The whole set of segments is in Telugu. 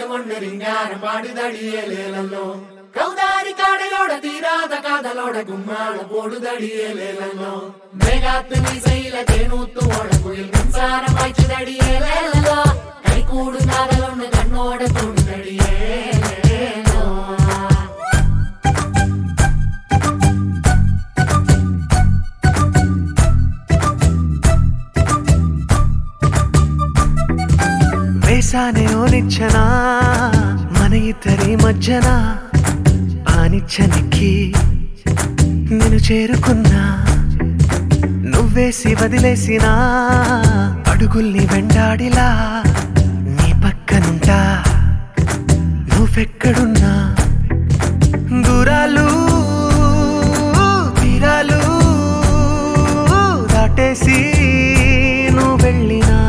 ஒன்னறிஞான பாடுதடியேலேலோ கௌதாரி காடையோட தீராத காதலோட கும்மாள போடுதடியேலேலோ மேகாத்து மீசையில தேனூத்து ஓட குயில் மின்சாரம் பாய்ச்சுதடியேலேலோ கை கூடு காதல் ஒண்ணு கண்ணோட தோடுதடியேலேலோ వేసానే ఓ నిచ్చనా మన ఇద్దరి మధ్యన ఆ నిచ్చనెక్కి నేను చేరుకున్నా నువ్వేసి వదిలేసిన అడుగుల్ని వెంటాడిలా నీ పక్కనుంటా నువ్వెక్కడున్నా దూరాలు తీరాలు దాటేసి నువ్వు వెళ్ళినా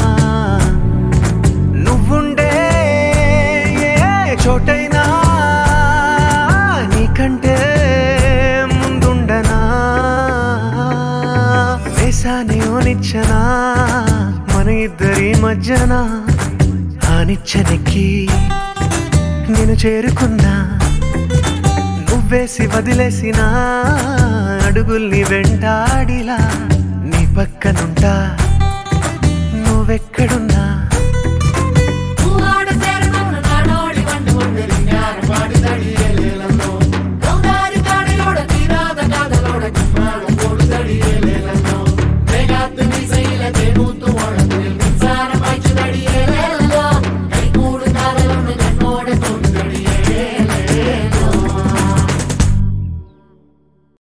నువ్వుండే ఏ చోటైనా నీకంటే ముందుండనా వేసానే ఓ నిచ్చనా మన ఇద్దరి మధ్యన ఆ నిచ్చనెక్కి నేను చేరుకున్నా నువ్వేసి వదిలేసిన అడుగుల్ని వెంటాడిలా నీ పక్కనుంటా నువ్వెక్కడున్నా